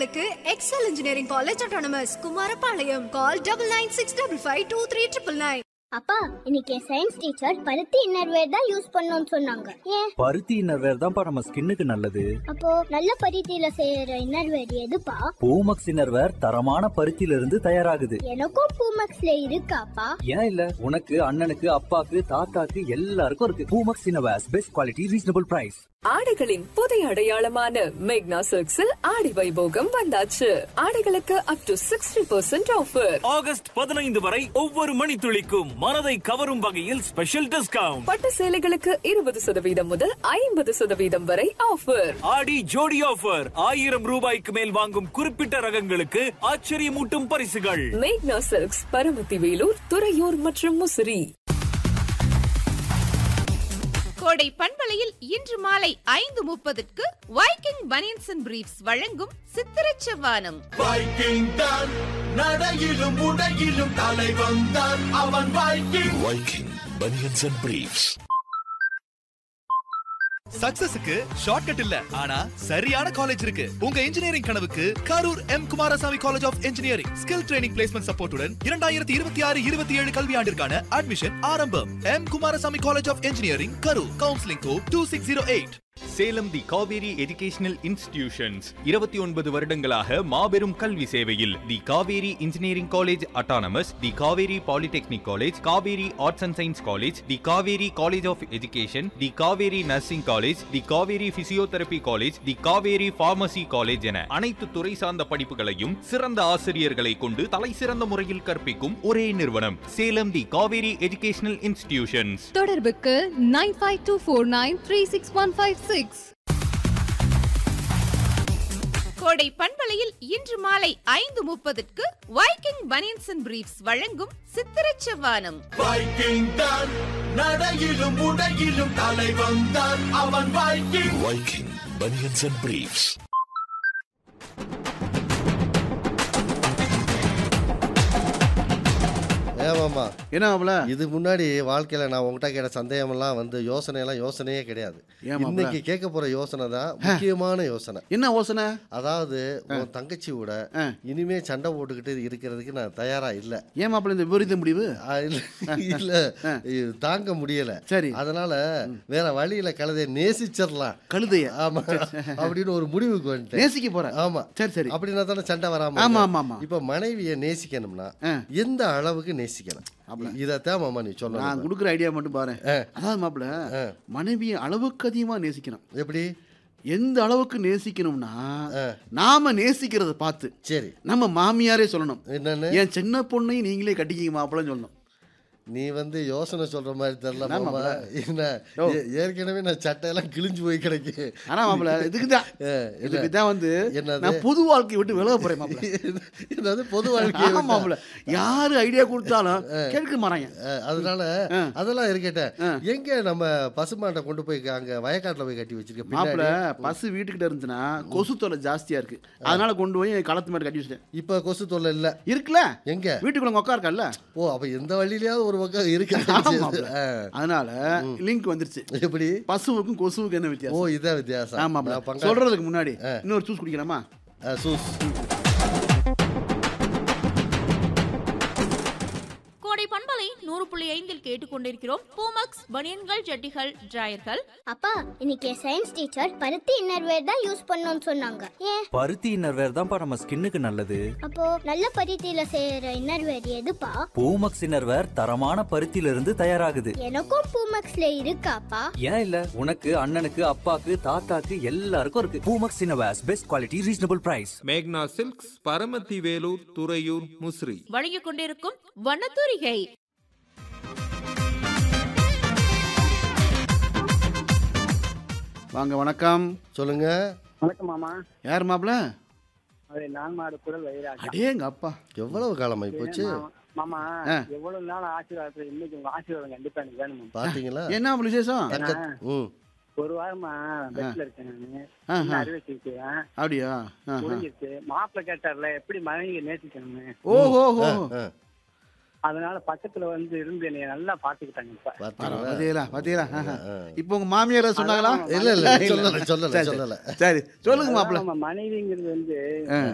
விவரங்களுக்கு Excel engineering college autonomous Kumarapalayam call double nine six double five two three triple nine அப்பா இன்னைக்கு என் science teacher பருத்தி innerwear தான் யூஸ் பண்ணணும்னு சொன்னாங்க ஏன் பருத்தி இன்னர்வேர் தான்ப்பா நம்ம ஸ்கின்னுக்கு நல்லது அப்போ நல்ல பருத்தியில செய்யற இன்னர்வேர் எதுப்பா பூமக்ஸ் இன்னர்வேர் தரமான பருத்தியில இருந்து தயாராகுது எனக்கும் பூமக்ஸ்ல இருக்காப்பா ஏன் இல்ல உனக்கு அண்ணனுக்கு அப்பாக்கு தாத்தாக்கு எல்லாருக்கும் இருக்கு Poomex innerwears best quality reasonable price ஆடைகளின் புதிய அடையாளமான மேக்னா சில்க்ஸில் ஆடி வைபோகம் வந்தாச்சு ஆடைகளுக்கு up to sixty percent offer August பதினைந்து வரை ஒவ்வொரு மணித்துளிக்கும் மனதை கவரும் வகையில் ஸ்பெஷல் டிஸ்கவுண்ட் பட்டு சேலைகளுக்கு இருபது சதவீதம் முதல் ஐம்பது சதவீதம் வரை ஆஃபர் ஆடி ஜோடி ஆஃபர் ஆயிரம் ரூபாய்க்கு மேல் வாங்கும் குறிப்பிட்ட ரகங்களுக்கு ஆச்சரியமூட்டும் பரிசுகள் மேக்னா சில்க்ஸ் பரமத்தி வேலூர் துறையூர் மற்றும் முசிறி கோடை பண்பலையில் இன்று மாலை ஐந்து முப்பதுக்கு வைக்கிங் பனியன்ஸ் அண்ட் பிரீஃப்ஸ் வழங்கும் சித்திரச் செவ்வானம் வைக்கிங் தான் நடையிலும் உடையிலும் தலை வந்தான் அவன் Viking Viking Bunions and Briefs. சக்சஸுக்கு shortcut இல்ல ஆனா சரியான காலேஜ் இருக்கு உங்க இன்ஜினியரிங் கனவுக்கு Karur M Kumaraswamy college of engineering skill training placement சப்போர்ட்டுடன் இரண்டாயிரத்தி இருபத்தி ஆறு இருபத்தி ஏழு கல்வியாண்டிற்கான அட்மிஷன் ஆரம்பம் M Kumaraswamy college of engineering Karur counselling code two six zero eight Salem the Kaveri educational institutions இருபத்தி ஒன்பது வருடங்களாக மாபெரும் கல்வி சேவையில் தி Kaveri engineering college autonomous the Kaveri polytechnic college Kaveri arts and science college the Kaveri college of education the Kaveri nursing college the Kaveri physiotherapy college the Kaveri pharmacy college என அனைத்து துறை சார்ந்த படிப்புகளையும் சிறந்த ஆசிரியர்களை கொண்டு தலை சிறந்த முறையில் கற்பிக்கும் ஒரே நிறுவனம் Salem the Kaveri educational institutions தொடர்புக்கு nine five two four nine three six one five six கோடை பண்பலையில் இன்று மாலை ஐந்து முப்பதுக்கு வைக்கிங் பனியன்ஸ் அண்ட் பிரீஃப்ஸ் வழங்கும் சித்திரச் செவ்வானம் வைக்கிங் தான் நடையிலும் உடையிலும் தலை வந்தான் அவன் Viking Viking Bunions and Briefs. ஏமாமா என்ன மாப்பிள இதுக்கு முன்னாடி வாழ்க்கையில நான் உங்ககிட்ட கேட்ட சந்தேகம் எல்லாம் வந்து யோசனை எல்லாம் யோசனையே கிடையாது ஏன் மாப்ள? இன்னைக்கு கேட்க போற யோசனை தான் முக்கியமான யோசனை என்ன யோசனை அதாவது உன் தங்கச்சி கூட இனிமே சண்டை போட்டுக்கிட்டு இருக்கிறதுக்கு நான் தயாரா இல்ல ஏன் மாப்பிள இந்த விபரீத முடிவு ஆ, இல்ல இல்ல இது தாங்க முடியல சரி அதனால வேற வழியில கழுதையை நேசிச்சிடலாம் கழுதைய ஆமா அப்படின்னு ஒரு முடிவுக்கு வந்துட்டேன் நேசிக்க போற ஆமா சரி சரி அப்படின்னா தானே சண்டை வராம ஆமா, இருக்கும். ஆமா, ஆமா. இப்ப மனைவியை நேசிக்கணும்னா எந்த அளவுக்கு நேசிக்கணும் இதத்தான் மாமா நீ நான் சொல்லணும் கொடுக்குற ஐடியா மட்டும் பாரு அதாவது மாப்பிள மனைவியை அளவுக்கு அதிகமா நேசிக்கணும் எப்படி எந்த அளவுக்கு நேசிக்கணும்னா நாம நேசிக்கிறத பார்த்து சரி நம்ம மாமியாரே சொல்லணும் என்னன்னு என் சின்ன பொண்ணையும் நீங்களே கட்டிக்கிங்க மாப்பிளன்னு சொல்லணும் நீ வந்து யோசனை சொல்ற மாதிரி தெரியல என்ன மாமா மாப்ள? என்ன ஓ. ஏ- ஏற்கனவே நான் சட்டையெல்லாம் கிழிஞ்சு போய் கிடைக்கு ஆனா மாப்பிள இதுக்கு தான் இதுக்கு தான் வந்து என்னது? நான் பொது வாழ்க்கையை விட்டு விலக போறேன் மாப்பிள என்னது பொது வாழ்க்கை ஆமா மாப்பிள யாரு ஐடியா கொடுத்தாலும் கேட்க மாறாங்க அதனால அதெல்லாம் இருக்கட்டும் எங்க நம்ம பசுமாட்டை கொண்டு போய் அங்க வயக்காட்டுல போய் கட்டி வச்சிருக்க மாப்பிள பின்னாடி பசு வீட்டுக்கிட்ட இருந்துச்சுன்னா கொசு தொல்லை ஜாஸ்தியா இருக்கு அதனால கொண்டு போய் களத்து மேல கட்டி வச்சிட்டேன் இப்ப கொசு தொல்லை இல்ல இருக்குல்ல எங்க வீட்டுக்குள்ள உங்க உட்கா இருக்கல்ல ஓ அப்ப எந்த வழியிலயாவது ஒரு பக்கம் இருக்கு ஆமா மாப்பிள. அதனால லிங்க் வந்துருச்சு எப்படி பசுவுக்கும் கொசுவுக்கும் என்ன ஓ வித்தியாசம் இதான் வித்தியாசம் ஆமா மாப்பிள. நான் பங்கா- சொல்றதுக்கு முன்னாடி இன்னொரு ஜூஸ் குடிக்கலாமா ஆ, சூஸ் கோடை பண்பலை நூறு புள்ளி ஐந்தில் கேட்டுக்கொண்டிருக்கிறோம் பூமக்ஸ் பனியன்கள் ஜட்டிகள் டிராயர்கள் அப்பா இன்னைக்கு என் சயின்ஸ் டீச்சர் பருத்தி இன்னர்வேர் தான் யூஸ் பண்ணணும்னு சொன்னாங்க ஏன் பருத்தி இன்னர்வேர் தான்ப்பா நம்ம ஸ்கின்னுக்கு நல்லது அப்போ நல்ல பருத்தியில செய்யற இன்னர்வேர் எதுப்பா பூமக்ஸ் இன்னர்வேர் தரமான பருத்தியில இருந்து தயாராகுது எனக்கும் பூமக்ஸ்ல இருக்காப்பா ஏன் இல்ல உனக்கு அண்ணனுக்கு அப்பாக்கு தாத்தாக்கு எல்லாருக்கும் இருக்கு Poomex innerwears best quality reasonable price மேக்னா சில்க்ஸ் பரமத்தி வேலூர் துறையூர் முசிறி வழங்கிக் கொண்டிருக்கும் வண்ணத்தூரிகை வாங்க வணக்கம் சொல்லுங்க வணக்கம் மாமா யார் மாப்பிள அது நான் மாடு குரல் வைராஜா அடேங்க அப்பா எவ்வளவு காலமாயி போச்சு மாமா, மாமா ஆ. எவ்வளவு நாள் ஆசீர்வாதத்துல இன்னைக்கு உங்க ஆசீர்வாதம் கண்டிப்பா எனக்கு வேணும் மாமா. பாத்தீங்களா என்ன மாப்பிள விசேஷம் தங்க- ம் ஒரு வாரமா பெட்ல இருக்கேன் நானு ஆ, சின்ன ஆ. அறுவை சிகிச்சையா அப்படியா ஆ, ஆ. முடிஞ்சிருச்சு மாப்பிள்ளை கேட்டார்ல எப்படி மனைவியை நேசிக்கணும்னு ஓஹோ ஹோ அதனால பக்கத்துல வந்து இருந்து என்னைய நல்லா பாத்துக்கிட்டாங்க இப்ப பாத்தீங்களா பாத்தீங்களா இப்போ உங்க மாமியார் ஏதாவது சொன்னாங்களா இல்ல, இல்ல, சொல்லல, சொல்லல, சரி, சொல்லல. சரி சொல்லுங்க மாப்பிள அதான் மாமா, மனைவிங்கிறது வந்து ஆ.